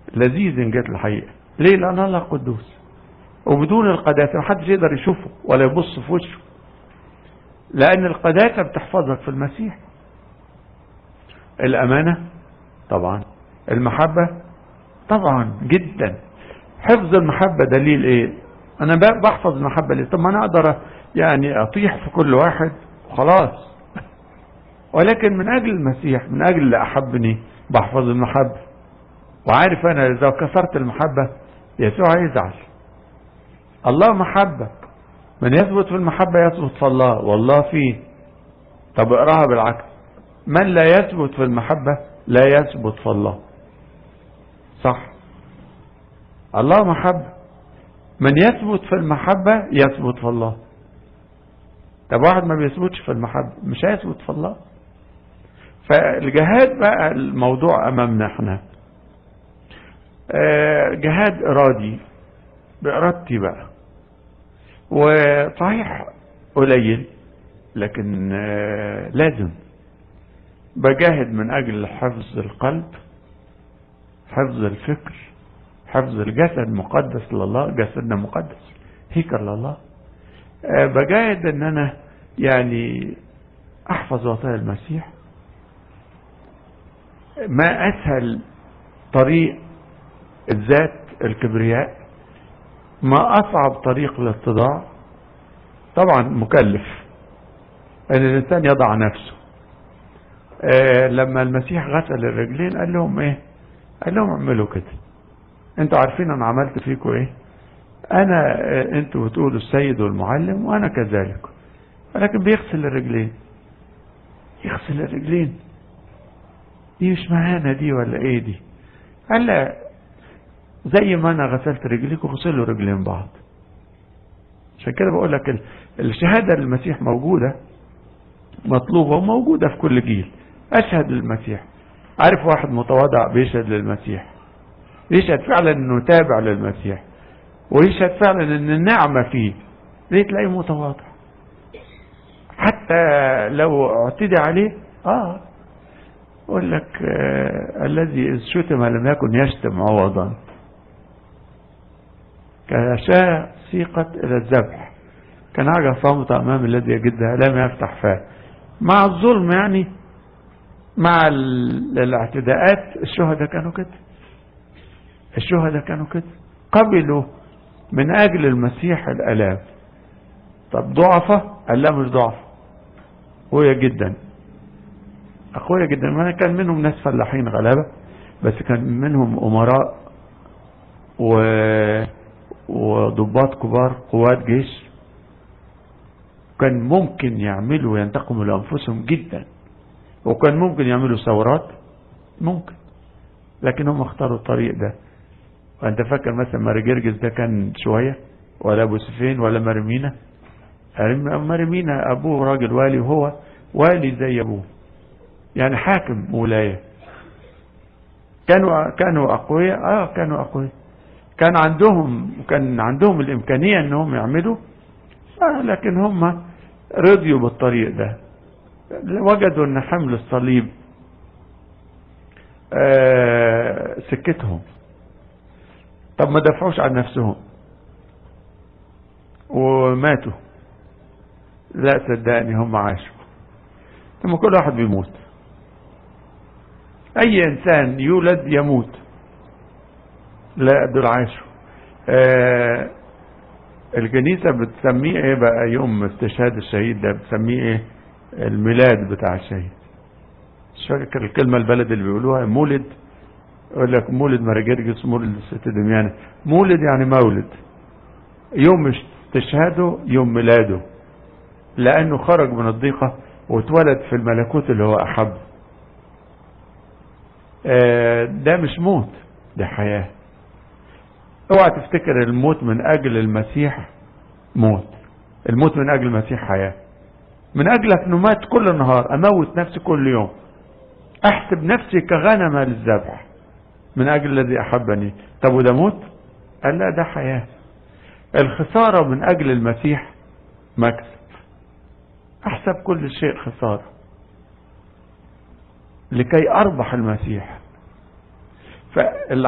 لذيذ إن جت الحقيقة ليه لأن الله قدوس وبدون القداسة محدش يقدر يشوفه ولا يبص في وشه لأن القداسة بتحفظك في المسيح الأمانة طبعا المحبة طبعا جدا حفظ المحبة دليل ايه انا بحفظ المحبة ليه طب ما انا اقدر يعني اطيح في كل واحد وخلاص ولكن من اجل المسيح من اجل اللي احبني بحفظ المحبة وعارف انا اذا كسرت المحبة يسوع يزعل الله محبة من يثبت في المحبة يثبت في الله والله فيه طب اقراها بالعكس من لا يثبت في المحبة لا يثبت في الله صح الله محبة من يثبت في المحبة يثبت في الله طب واحد ما بيثبتش في المحبة مش هيثبت في الله فالجهاد بقى الموضوع أمامنا احنا جهاد إرادي بإرادتي بقى وصحيح قليل لكن لازم بجاهد من أجل حفظ القلب حفظ الفكر حفظ الجسد مقدس لله جسدنا مقدس هيكل لله أه بجاهد ان انا يعني احفظ وصايا المسيح ما اسهل طريق الذات الكبرياء ما اصعب طريق الاتضاع طبعا مكلف ان الانسان يضع نفسه أه لما المسيح غسل الرجلين قال لهم ايه قال لهم اعملوا كده انتوا عارفين انا عملت فيكم ايه انا انتوا بتقولوا السيد والمعلم وانا كذلك ولكن بيغسل الرجلين يغسل الرجلين دي مش معانا دي ولا ايه دي قال لا زي ما انا غسلت رجليكم غسلوا رجلين بعض عشان كده بقول لك الشهاده للمسيح موجوده مطلوبه وموجوده في كل جيل اشهد للمسيح عارف واحد متواضع بيشهد للمسيح يشهد فعلا انه تابع للمسيح ويشهد فعلا ان النعمة فيه ليه تلاقيه متواضع حتى لو اعتدي عليه اه يقول لك آه الذي اذ شتم لم يكن يشتم عوضا كشاة سيقت الى الذبح كان حاجة صامتة امام الذي يجدها لم يفتح فاه مع الظلم يعني مع الاعتداءات الشهداء كانوا كده الشهداء كانوا كده قبلوا من اجل المسيح الالام طب ضعفة قال لا مش ضعف قوية جدا قوية جدا ما كان منهم ناس فلاحين غلابة بس كان منهم امراء و وضباط كبار قوات جيش كان ممكن يعملوا ينتقموا لانفسهم جدا وكان ممكن يعملوا ثورات ممكن لكن هم اختاروا الطريق ده وانت فاكر مثلا ماري ده كان شوية ولا ابو سفين ولا مرمينا مرمينا ابوه راجل والي وهو والي زي ابوه يعني حاكم ولاية كانوا كانوا اقوياء اه كانوا اقوياء كان عندهم كان عندهم الامكانية انهم يعملوا آه لكن هم رضيوا بالطريق ده وجدوا ان حمل الصليب آه سكتهم طب ما دفعوش عن نفسهم وماتوا لا صدقني هم عاشوا ثم كل واحد بيموت اي انسان يولد يموت لا دول عاشوا آه الكنيسة بتسميه ايه بقى يوم استشهاد الشهيد ده بتسميه ايه الميلاد بتاع الشهيد مش فاكر الكلمة البلد اللي بيقولوها مولد يقول لك مولد مراجرجس مولد الست دميانة مولد يعني مولد يوم استشهاده يوم ميلاده لأنه خرج من الضيقة واتولد في الملكوت اللي هو أحب آه ده مش موت ده حياة اوعى تفتكر الموت من أجل المسيح موت الموت من أجل المسيح حياة من أجلك نمات كل النهار أموت نفسي كل يوم أحسب نفسي كغنمة للذبح من أجل الذي أحبني طب وده موت قال لا ده حياة الخسارة من أجل المسيح مكسب أحسب كل شيء خسارة لكي أربح المسيح فاللي